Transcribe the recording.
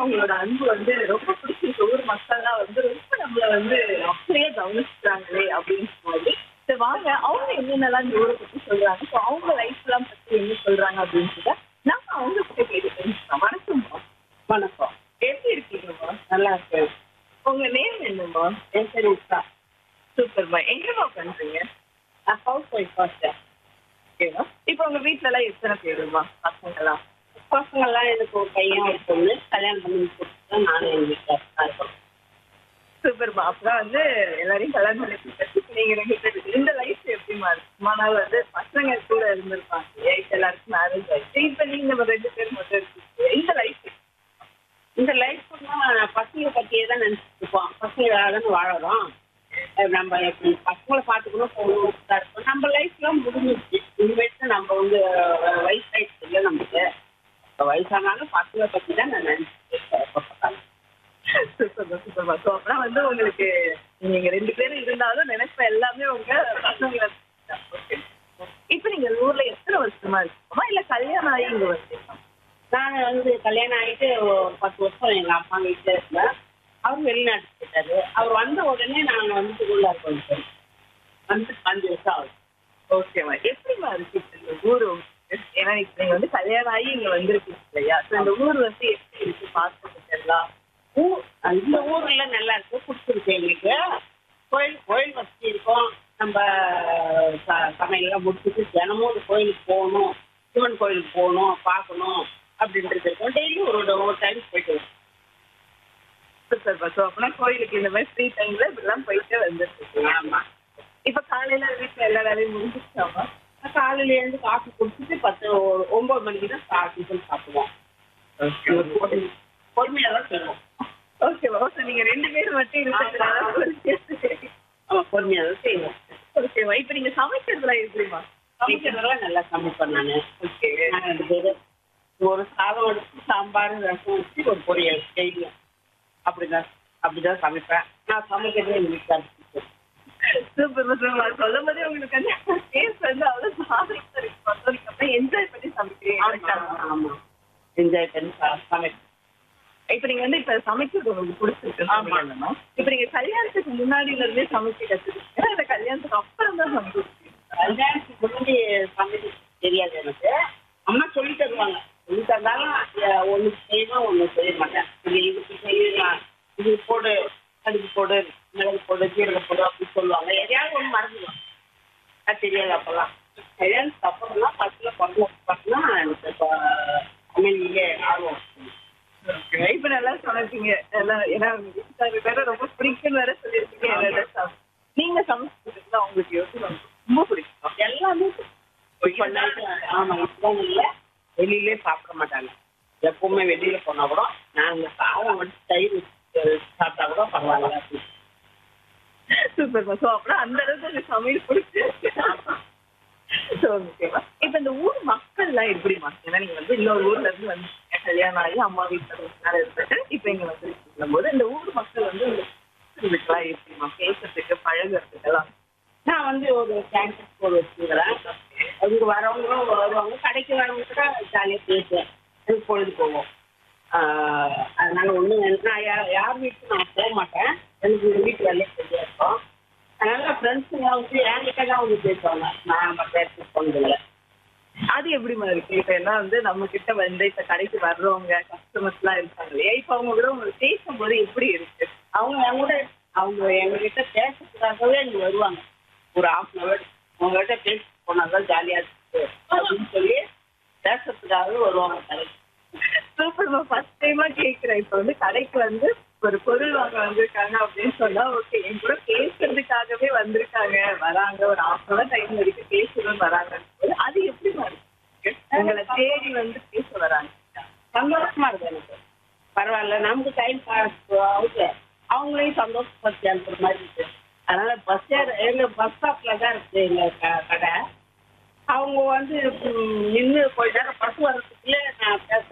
அவங்களோட அன்பு வந்து ரொம்ப பிடிச்சிருக்கு ஊர் மக்கள்லாம் வந்து ரொம்ப நம்மள வந்து அப்படியே கவனிச்சுட்டாங்களே அப்படின்னு சொல்லி சரி வாங்க அவங்க என்னென்னலாம் இந்த ஊரை பத்தி சொல்றாங்க ஸோ அவங்க லைஃப் எல்லாம் பத்தி என்ன சொல்றாங்க அப்படின்னு சொல்லி நாம அவங்க கிட்ட கேட்டு தெரிஞ்சுக்கலாம் வணக்கம்மா வணக்கம் எப்படி இருக்கீங்கம்மா நல்லா இருக்கு உங்க நேம் என்னம்மா என் பேர் உஷா சூப்பர்மா எங்கம்மா பண்றீங்க நான் ஹவுஸ் ஒய்ஃப் பார்த்தேன் ஓகேவா இப்போ உங்க வீட்ல எல்லாம் எத்தனை பேருமா பசங்களாம் பசங்கள்லாம் எனக்கு ஒரு பையன் ஒரு பொண்ணு கல்யாணம் பண்ணி கொடுத்துட்டு நானும் எங்கள் வீட்டில் தான் இருக்கோம் சூப்பர்மா அப்பதான் வந்து எல்லாரையும் கல்யாணம் பண்ணி கொடுத்துட்டு நீங்க ரெண்டு பேருக்கு இந்த லைஃப் எப்படிமா இருக்கு ஆனால் வந்து பசங்க கூட இருந்திருப்பாங்க இப்ப எல்லாருக்கும் மேரேஜ் ஆயிடுச்சு இப்ப நீங்க ஒரு ரெண்டு பேர் மட்டும் இருக்கீங்க இந்த லைஃப் இந்த லைஃப்னா பசங்க பற்றியே தான் நினச்சிட்டு இருப்போம் பசங்க தானே வாழறோம் அஹ் நம்ம எப்படி பசங்களை பார்த்துக்கணும் போகணும் தான் இருக்கும் நம்ம லைஃப்லாம் முடிஞ்சிச்சு இனிமேட்டு நம்ம வந்து அஹ், வயசாயிடுச்சு இல்லை நமக்கு இப்போ வயசானாலும் பசங்களை பற்றி தான் நான் நினச்சிட்டு இருக்கேன் எப்போ பார்த்தாலும் சூப்பர்மா சூப்பர்மா ஸோ அப்புறம் வந்து உங்களுக்கு நீங்க ரெண்டு பேரும் இருந்தாலும் நினைப்ப எல்லாமே உங்க பசங்க இப்ப நீங்க ஊர்ல எத்தனை வருஷமா இருக்கோமா இல்ல கல்யாணம் ஆகி இங்க வந்தீங்களா நான் வந்து கல்யாணம் ஆகிட்டு ஒரு பத்து வருஷம் எங்கள் அம்மா வீட்டில் இருந்தேன் அவர் வெளிநாட்டு போயிட்டாரு அவர் வந்த உடனே நாங்கள் வந்து உள்ளார் வந்துட்டோம் வந்து அஞ்சு வருஷம் ஆகுது ஓகேம்மா எப்படிமா இருக்கு இப்ப இந்த ஊர் உங்களுக்கு? ஏன்னா இப்ப நீங்க வந்து கல்யாணம் ஆகி இங்க வந்திருக்கீங்க இல்லையா ஸோ இந்த ஊர் வந்து எப்படி இருக்கு பார்க்கறதுக்கு எல்லாம் ஊர் இந்த ஊரில் நல்லா இருக்கு பிடிச்சிருக்கு எங்களுக்கு கோயில் கோயில் வசதி இருக்கும் நம்ம ச- சமையல்லாம் முடிச்சுட்டு தினமும் ஒரு கோயிலுக்கு போகணும் சிவன் கோயிலுக்கு போகணும் பார்க்கணும் அப்படின்றது இருக்கும் டெய்லி ஒரு ஒரு டைம் போயிட்டு வருவோம் சூப்பர்மா ஸோ அப்படின்னா கோயிலுக்கு இந்த மாதிரி ஃப்ரீ டைம்ல இப்படிலாம் போயிட்டு வந்துருக்கீங்க ஆமாம் இப்ப காலையில வீட்டுல எல்லா வேலையும் முடிஞ்சிச்சாமா காலையில எழுந்து காஃபி குடிச்சிட்டு பத்து ஒரு ஒன்பது மணிக்கு தான் சா டிஃபன் சாப்பிடுவோம் பொறுமையாக தான் செய்வோம் ஓகேவா ஸோ நீங்க ரெண்டு பேரும் மட்டும் இருக்கிறதுனால ஆமாம் பொறுமையாக தான் செய்வோம் ஓகேவா இப்ப நீங்க சமைக்கிறதுலாம் எப்படிமா சமைக்கிறதெல்லாம் நல்லா சமைப்பேன் நான் ஓகே நான் ரெண்டு பேரும் ஒரு சாதம் எடுத்து சாம்பார் ரசம் வச்சு ஒரு பொரியல் டெய்லியும் அப்படிதான் அப்படிதான் சமைப்பேன் நான் சமைக்கிறது எங்கள் வீட்டில் சூப்பர் சூப்பர் சொல்லும் போதே உங்களுக்கு வந்து டேஸ்ட் வந்து அவ்வளவு சாதனையா இருக்கு பார்த்தோம் அப்புறம் என்ஜாய் பண்ணி சமைக்கிறீங்க ஆமாம் என்ஜாய் பண்ணி ச- சமைப்பேன் இப்ப நீங்க வந்து இப்ப சமைக்கிறது உங்களுக்கு பிடிச்சிருக்கு ஆமா. ஆமா இப்ப நீங்க கல்யாணத்துக்கு முன்னாடில இருந்தே சமைக்க கத்துக்கிட்டீங்க இல்ல கல்யாணத்துக்கு அப்புறம் தான் சமைச்சிருக்கீங்க கல்யாணத்துக்கு முன்னாடி சமைக்க தெரியாது எனக்கு அம்மா சொல்லி தருவாங்க சொல்லி தந்தாலும் ஒன்று செய்யணும் ஒன்று செய்ய மாட்டேன் இது இதுக்கு செய்யலாம் இது போடு கடுகு போடு மிளகு போடு ஜீரகம் போடு அப்படின்னு சொல்லுவாங்க எதையாவது ஒன்று மறந்துடுவாங்க அது தெரியாது அப்போல்லாம் கல்யாணத்துக்கு அப்புறம் தான் பஸ்ஸில் பிறந்த பார்த்தீங்கன்னா எனக்கு இப்போ சமையலே ஆர்வம் இப்ப நல்லா சமைப்பீங்க எல்லாம் ஏன்னா உங்க வீட்டுக்காரருக்கு வேற ரொம்ப பிடிக்கும்னு வேற சொல்லியிருக்கீங்க என்னோட சமை- நீங்க சமைச்சதுல உங்களுக்கு யோசிச்சு ரொம்ப பிடிக்கும் எல்லாமே இப்போ நைட்டு ஆமாம் இப்போதான் இல்லை வெளியிலே சாப்பிட மாட்டாங்க எப்பவுமே வெளியில போனா கூட நாங்கள் சாதம் வச்சு தயிர் வச்சு சாப்பிட்டா கூட பரவாயில்ல சூப்பர் ஸோ அப்புறம் அந்த அளவுக்கு அந்த சமையல் பிடிச்சிருக்கு ஸோ ஓகேவா இப்போ இந்த ஊர் மக்கள்லாம் எப்படிமா ஏன்னா நீங்க வந்து இன்னொரு ஊர்ல இருந்து வந்து கல்யாணம் ஆகி அம்மா வீட்டில் கொஞ்ச நாள் இருந்துட்டு இப்போ இங்க வந்து போது இந்த ஊர் மக்கள் வந்து உங்களுக்குலாம் எப்படிமா பேசுறதுக்கு பழகுறதுக்கெல்லாம் நான் வந்து ஒரு கேன்சர் ஸ்கூல் வச்சுக்கிறேன் அவங்க வரவங்களும் வருவாங்க கடைக்கு வரவங்க கூட ஜாலியாக பேசுவேன் எனக்கு பொழுது போவோம் ஆஹ் அதனால ஒன்றும் நான் யார் யார் வீட்டுக்கும் நான் போக மாட்டேன் எனக்கு எங்கள் வீட்டு வேலையே சரியா இருக்கும் அதனால ஃப்ரெண்ட்ஸுங்க வந்து என்கிட்ட தான் வந்து பேசுவாங்க நான் மற்ற இடத்துக்கு போனதில்லை அது எப்படிமா இருக்கு இப்ப எல்லாம் வந்து நம்ம கிட்ட வந்து இப்ப கடைக்கு வர்றவங்க கஸ்டமர்ஸ் எல்லாம் இருக்காங்க இல்லையா இப்ப அவங்க கூட உங்களுக்கு பேசும்போது எப்படி இருக்கு அவங்க என் கூட அவங்க எங்ககிட்ட பேசுறதுக்காகவே இங்க வருவாங்க ஒரு ஹாஃப் அன் அவர் உங்ககிட்ட பேச போனாதான் ஜாலியா இருக்கு அப்படின்னு சொல்லி பேசுறதுக்காகவே வருவாங்க கடைக்கு சூப்பர்மா ஃபர்ஸ்ட் டைமா கேக்குறேன் இப்ப வந்து கடைக்கு வந்து ஒரு பொருள் வாங்க வந்திருக்காங்க அப்படின்னு சொன்னா ஓகே என் கூட பேசுறதுக்காகவே வந்திருக்காங்க வராங்க ஒரு ஹாஃப் அன் டைம் வரைக்கும் பேசணும்னு வராங்க அது எப்படி இருக்கு உங்களை தேடி வந்து பேச வராங்க சந்தோஷமா இருக்கு எனக்கு பரவாயில்ல நமக்கு டைம் பாஸ் ஆகுது அவங்களையும் சந்தோஷப்படுத்தி அனுப்புற மாதிரி இருக்கு அதனால பஸ் ஏற எங்க பஸ் ஸ்டாப்ல தான் இருக்கு எங்க க- கடை அவங்க வந்து நின்று கொஞ்ச நேரம் பஸ் வர்றதுக்குள்ளே நான் பேச